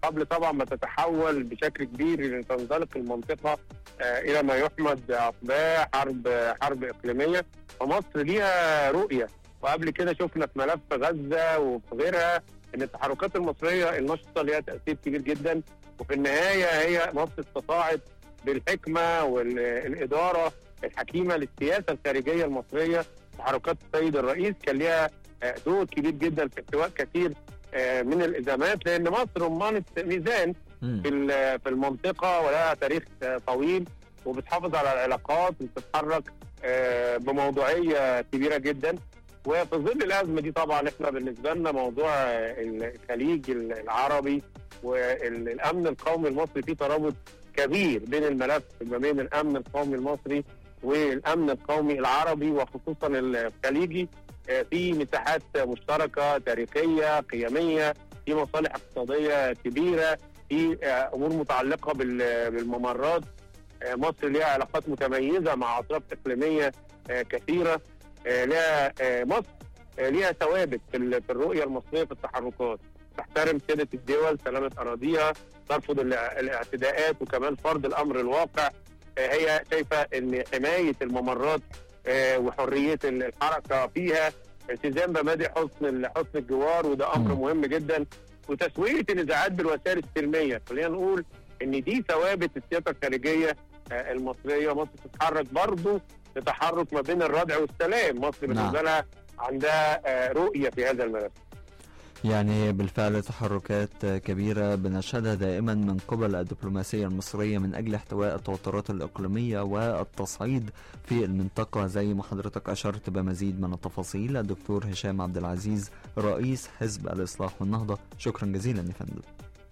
وقبل طبعا ما تتحول بشكل كبير لتنزلق المنطقه آه، الى ما يحمد اقباء حرب حرب اقليميه فمصر ليها رؤيه وقبل كده شفنا في ملف غزه وفي غيرها ان التحركات المصريه النشطه ليها تاثير كبير جدا وفي النهايه هي مصر استطاعت بالحكمه والاداره الحكيمه للسياسه الخارجيه المصريه تحركات السيد الرئيس كان ليها آه، دور كبير جدا في احتواء كثير آه، من الازمات لان مصر رمانه ميزان مم. في ال- في المنطقه ولها تاريخ آه، طويل وبتحافظ على العلاقات وبتتحرك آه، بموضوعيه كبيره جدا وفي ظل الازمه دي طبعا احنا بالنسبه لنا موضوع آه، الخليج العربي والامن القومي المصري فيه ترابط كبير بين الملف ما بين الامن القومي المصري والامن القومي العربي وخصوصا الخليجي آه، في مساحات مشتركه تاريخيه قيميه في مصالح اقتصاديه كبيره في آه، امور متعلقه بال- بالممرات آه، مصر ليها علاقات متميزه مع اطراف اقليميه آه، كثيره آه، لها آه، مصر آه، ليها ثوابت في ال- في الرؤيه المصريه في التحركات تحترم سياده الدول سلامه اراضيها ترفض الا- الاعتداءات وكمان فرض الامر الواقع آه، هي شايفه ان حمايه الممرات آه، وحريه الحركه فيها التزام بمبادئ حسن حسن الجوار وده امر مم. مهم جدا وتسويه النزاعات بالوسائل السلميه خلينا نقول ان دي ثوابت السياسه الخارجيه آه، المصريه مصر تتحرك برضه لتحرك ما بين الردع والسلام مصر نعم. بالنسبه لها عندها آه، رؤيه في هذا الملف يعني بالفعل تحركات كبيرة بنشهدها دائما من قبل الدبلوماسية المصرية من أجل احتواء التوترات الإقليمية والتصعيد في المنطقة زي ما حضرتك أشرت بمزيد من التفاصيل الدكتور هشام عبد العزيز رئيس حزب الإصلاح والنهضة شكرا جزيلا يا فندم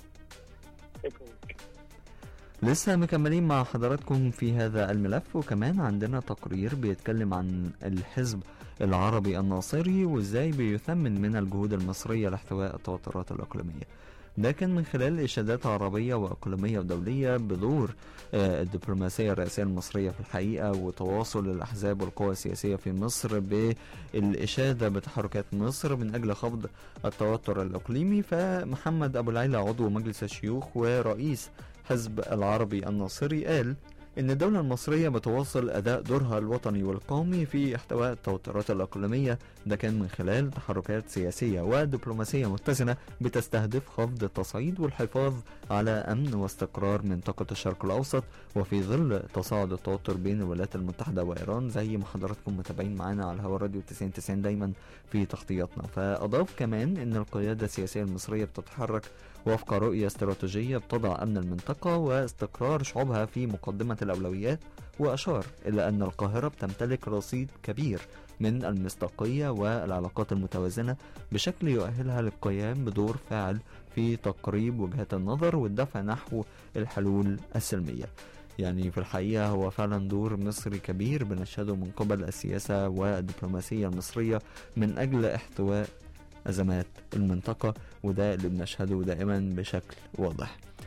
شكرا لسه مكملين مع حضراتكم في هذا الملف وكمان عندنا تقرير بيتكلم عن الحزب العربي الناصري وازاي بيثمن من الجهود المصرية لاحتواء التوترات الإقليمية ده كان من خلال إشادات عربية وإقليمية ودولية بدور آه، الدبلوماسية الرئاسية المصرية في الحقيقة وتواصل الأحزاب والقوى السياسية في مصر بالإشادة بتحركات مصر من أجل خفض التوتر الإقليمي فمحمد أبو العيلة عضو مجلس الشيوخ ورئيس حزب العربي الناصري قال إن الدولة المصرية بتواصل أداء دورها الوطني والقومي في احتواء التوترات الإقليمية ده كان من خلال تحركات سياسية ودبلوماسية متزنة بتستهدف خفض التصعيد والحفاظ على أمن واستقرار منطقة الشرق الأوسط وفي ظل تصاعد التوتر بين الولايات المتحدة وإيران زي ما حضراتكم متابعين معانا على هوا راديو 90 90 دايما في تغطياتنا فأضاف كمان إن القيادة السياسية المصرية بتتحرك وفق رؤية استراتيجية بتضع أمن المنطقة واستقرار شعوبها في مقدمة الأولويات وأشار إلى أن القاهرة بتمتلك رصيد كبير من المصداقية والعلاقات المتوازنة بشكل يؤهلها للقيام بدور فاعل في تقريب وجهات النظر والدفع نحو الحلول السلمية يعني في الحقيقة هو فعلا دور مصري كبير بنشهده من قبل السياسة والدبلوماسية المصرية من أجل احتواء أزمات المنطقة وده اللي بنشهده دائما بشكل واضح